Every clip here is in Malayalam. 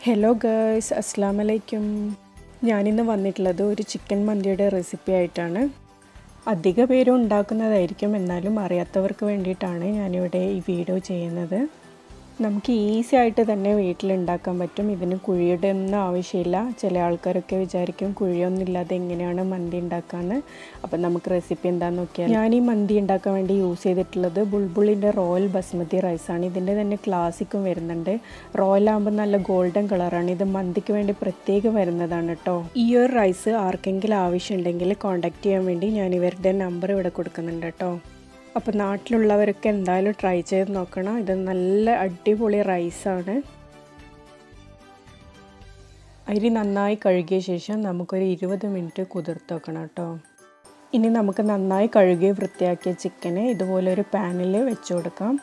ഹലോ ഗേഴ്സ് അസ്സാം വലൈക്കും ഞാനിന്ന് വന്നിട്ടുള്ളത് ഒരു ചിക്കൻ മന്തിയുടെ റെസിപ്പി ആയിട്ടാണ് അധിക പേരും ഉണ്ടാക്കുന്നതായിരിക്കും എന്നാലും അറിയാത്തവർക്ക് വേണ്ടിയിട്ടാണ് ഞാനിവിടെ ഈ വീഡിയോ ചെയ്യുന്നത് നമുക്ക് ഈസി ആയിട്ട് തന്നെ വീട്ടിലുണ്ടാക്കാൻ പറ്റും ഇതിന് കുഴിയുടെ ഒന്നും ആവശ്യമില്ല ചില ആൾക്കാരൊക്കെ വിചാരിക്കും കുഴിയൊന്നും ഇല്ലാതെ എങ്ങനെയാണ് മന്തി ഉണ്ടാക്കാന്ന് അപ്പം നമുക്ക് റെസിപ്പി എന്താണെന്ന് നോക്കിയാൽ ഞാൻ ഈ മന്തി ഉണ്ടാക്കാൻ വേണ്ടി യൂസ് ചെയ്തിട്ടുള്ളത് ബുൾബുളിൻ്റെ റോയൽ ബസ്മതി റൈസാണ് ഇതിൻ്റെ തന്നെ ക്ലാസിക്കും വരുന്നുണ്ട് റോയൽ ആകുമ്പോൾ നല്ല ഗോൾഡൻ കളറാണ് ഇത് മന്തിക്ക് വേണ്ടി പ്രത്യേകം വരുന്നതാണ് കേട്ടോ ഈ ഒരു റൈസ് ആർക്കെങ്കിലും ആവശ്യമുണ്ടെങ്കിൽ കോൺടാക്ട് ചെയ്യാൻ വേണ്ടി ഞാൻ ഇവരുടെ നമ്പർ ഇവിടെ കൊടുക്കുന്നുണ്ട് കേട്ടോ അപ്പോൾ നാട്ടിലുള്ളവരൊക്കെ എന്തായാലും ട്രൈ ചെയ്ത് നോക്കണം ഇത് നല്ല അടിപൊളി റൈസാണ് അരി നന്നായി കഴുകിയ ശേഷം നമുക്കൊരു ഇരുപത് മിനിറ്റ് കുതിർത്ത് വെക്കണം കേട്ടോ ഇനി നമുക്ക് നന്നായി കഴുകി വൃത്തിയാക്കിയ ചിക്കന് ഇതുപോലെ ഒരു പാനിൽ വെച്ച് കൊടുക്കാം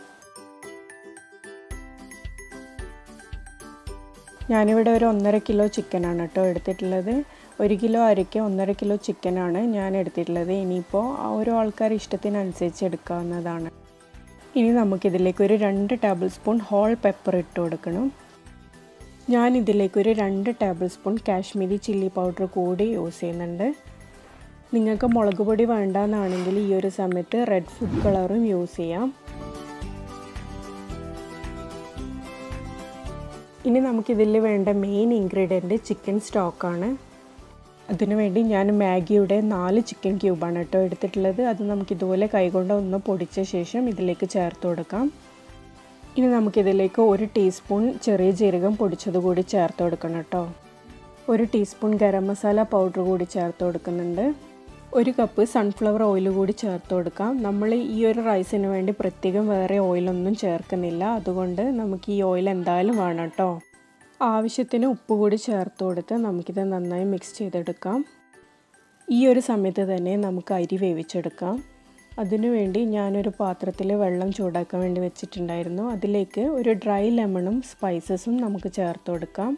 ഞാനിവിടെ ഒരു ഒന്നര കിലോ ചിക്കനാണ് കേട്ടോ എടുത്തിട്ടുള്ളത് ഒരു കിലോ അരയ്ക്ക് ഒന്നര കിലോ ചിക്കനാണ് ഞാൻ എടുത്തിട്ടുള്ളത് ഇനിയിപ്പോൾ ഓരോ ആൾക്കാർ ഇഷ്ടത്തിനനുസരിച്ച് എടുക്കാവുന്നതാണ് ഇനി നമുക്കിതിലേക്ക് ഒരു രണ്ട് ടേബിൾ സ്പൂൺ ഹോൾ പെപ്പർ ഇട്ട് കൊടുക്കണം ഞാൻ ഇതിലേക്ക് ഒരു രണ്ട് tablespoon Kashmiri chilli powder കൂടി യൂസ് ചെയ്യുന്നുണ്ട് നിങ്ങൾക്ക് മുളക് പൊടി വേണ്ടെന്നാണെങ്കിൽ ഈ ഒരു സമയത്ത് റെഡ് ഫുഡ് കളറും യൂസ് ചെയ്യാം ഇനി നമുക്കിതിൽ വേണ്ട മെയിൻ ഇൻഗ്രീഡിയൻറ്റ് ചിക്കൻ സ്റ്റോക്കാണ് അതിനുവേണ്ടി ഞാൻ മാഗിയുടെ നാല് ചിക്കൻ ക്യൂബാണ് കേട്ടോ എടുത്തിട്ടുള്ളത് അത് നമുക്ക് ഇതുപോലെ കൈകൊണ്ട് ഒന്ന് പൊടിച്ച ശേഷം ഇതിലേക്ക് ചേർത്ത് കൊടുക്കാം ഇനി നമുക്കിതിലേക്ക് ഒരു ടീസ്പൂൺ ചെറിയ ജീരകം പൊടിച്ചത് കൂടി ചേർത്ത് കൊടുക്കണം കേട്ടോ ഒരു ടീസ്പൂൺ ഗരം മസാല പൗഡർ കൂടി ചേർത്ത് കൊടുക്കുന്നുണ്ട് ഒരു കപ്പ് സൺഫ്ലവർ ഓയിൽ കൂടി ചേർത്ത് കൊടുക്കാം നമ്മൾ ഈ ഒരു റൈസിന് വേണ്ടി പ്രത്യേകം വേറെ ഓയിലൊന്നും ചേർക്കുന്നില്ല അതുകൊണ്ട് നമുക്ക് ഈ ഓയിൽ എന്തായാലും വേണം കേട്ടോ ആവശ്യത്തിന് ഉപ്പ് കൂടി ചേർത്ത് കൊടുത്ത് നമുക്കിത് നന്നായി മിക്സ് ചെയ്തെടുക്കാം ഈ ഒരു സമയത്ത് തന്നെ നമുക്ക് അരി വേവിച്ചെടുക്കാം അതിനുവേണ്ടി ഞാനൊരു പാത്രത്തിൽ വെള്ളം ചൂടാക്കാൻ വേണ്ടി വെച്ചിട്ടുണ്ടായിരുന്നു അതിലേക്ക് ഒരു ഡ്രൈ ലെമണും സ്പൈസസും നമുക്ക് ചേർത്ത് കൊടുക്കാം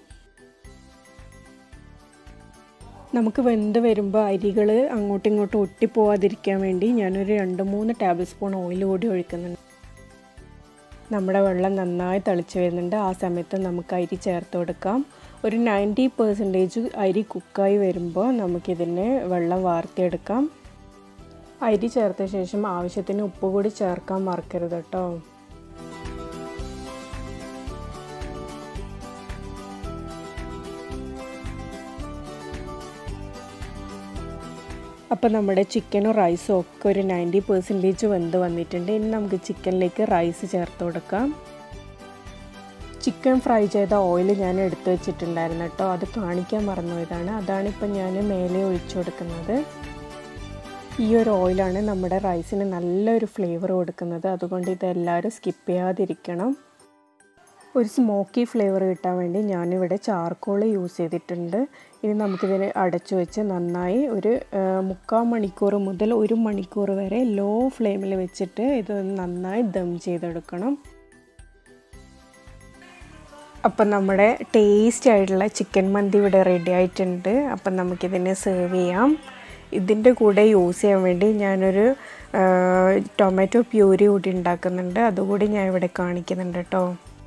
നമുക്ക് വെന്ത് വരുമ്പോൾ അരികൾ അങ്ങോട്ടും ഇങ്ങോട്ടും ഒട്ടിപ്പോവാതിരിക്കാൻ വേണ്ടി ഞാനൊരു രണ്ട് മൂന്ന് ടേബിൾ സ്പൂൺ ഓയിൽ കൂടി ഒഴിക്കുന്നുണ്ട് നമ്മുടെ വെള്ളം നന്നായി തിളച്ച് വരുന്നുണ്ട് ആ സമയത്ത് നമുക്ക് അരി ചേർത്ത് കൊടുക്കാം ഒരു നയൻറ്റി പെർസെൻറ്റേജ് അരി കുക്കായി വരുമ്പോൾ നമുക്കിതിനെ വെള്ളം വാർത്തിയെടുക്കാം അരി ചേർത്ത ശേഷം ആവശ്യത്തിന് ഉപ്പ് കൂടി ചേർക്കാൻ മറക്കരുത് കേട്ടോ അപ്പോൾ നമ്മുടെ ചിക്കനും റൈസും ഒക്കെ ഒരു നയൻറ്റി പെർസെൻറ്റേജ് വെന്ത് വന്നിട്ടുണ്ട് ഇനി നമുക്ക് ചിക്കനിലേക്ക് റൈസ് ചേർത്ത് കൊടുക്കാം ചിക്കൻ ഫ്രൈ ചെയ്ത ഓയിൽ ഞാൻ എടുത്തു വെച്ചിട്ടുണ്ടായിരുന്നു കേട്ടോ അത് കാണിക്കാൻ മറന്നുപോയതാണ് അതാണ് ഇപ്പം ഞാൻ മേലെ ഒഴിച്ചു കൊടുക്കുന്നത് ഈ ഒരു ഓയിലാണ് നമ്മുടെ റൈസിന് നല്ലൊരു ഫ്ലേവർ കൊടുക്കുന്നത് അതുകൊണ്ട് ഇതെല്ലാവരും സ്കിപ്പ് ചെയ്യാതിരിക്കണം ഒരു സ്മോക്കി ഫ്ലേവർ കിട്ടാൻ വേണ്ടി ഞാനിവിടെ ചാർക്കോൾ യൂസ് ചെയ്തിട്ടുണ്ട് ഇനി നമുക്കിതിനെ അടച്ചു വെച്ച് നന്നായി ഒരു മുക്കാൽ മണിക്കൂർ മുതൽ ഒരു മണിക്കൂർ വരെ ലോ ഫ്ലെയിമിൽ വെച്ചിട്ട് ഇത് നന്നായി ദം ചെയ്തെടുക്കണം അപ്പം നമ്മുടെ ടേസ്റ്റി ആയിട്ടുള്ള ചിക്കൻ മന്തി ഇവിടെ റെഡി ആയിട്ടുണ്ട് അപ്പം നമുക്കിതിനെ സെർവ് ചെയ്യാം ഇതിൻ്റെ കൂടെ യൂസ് ചെയ്യാൻ വേണ്ടി ഞാനൊരു ടൊമാറ്റോ പ്യൂരി കൂടി ഉണ്ടാക്കുന്നുണ്ട് അതുകൂടി ഞാൻ ഇവിടെ കാണിക്കുന്നുണ്ട് കേട്ടോ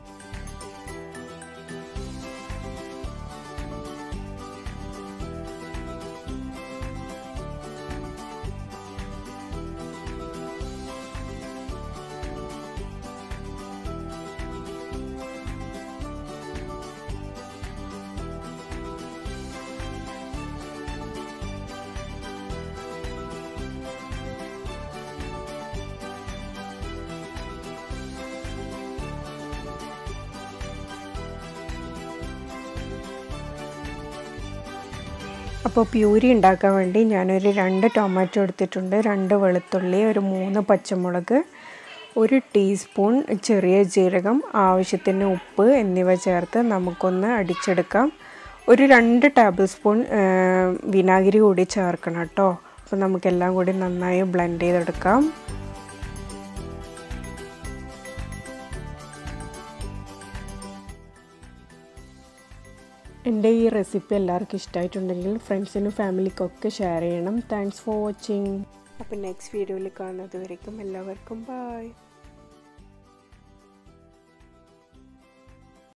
അപ്പോൾ പ്യൂരി ഉണ്ടാക്കാൻ വേണ്ടി ഞാനൊരു രണ്ട് ടൊമാറ്റോ എടുത്തിട്ടുണ്ട് രണ്ട് വെളുത്തുള്ളി ഒരു മൂന്ന് പച്ചമുളക് ഒരു ടീസ്പൂൺ ചെറിയ ജീരകം ആവശ്യത്തിന് ഉപ്പ് എന്നിവ ചേർത്ത് നമുക്കൊന്ന് അടിച്ചെടുക്കാം ഒരു രണ്ട് ടേബിൾ സ്പൂൺ വിനാഗിരി കൂടി ചേർക്കണം കേട്ടോ അപ്പോൾ നമുക്കെല്ലാം കൂടി നന്നായി ബ്ലെൻഡ് ചെയ്തെടുക്കാം എൻ്റെ ഈ റെസിപ്പി എല്ലാവർക്കും ഇഷ്ടമായിട്ടുണ്ടെങ്കിൽ ഫ്രണ്ട്സിനും ഫാമിലിക്കൊക്കെ ഷെയർ ചെയ്യണം താങ്ക്സ് ഫോർ വാച്ചിങ് അപ്പോൾ നെക്സ്റ്റ് വീഡിയോയിൽ കാണുന്നത് വരയ്ക്കും എല്ലാവർക്കും ബായ്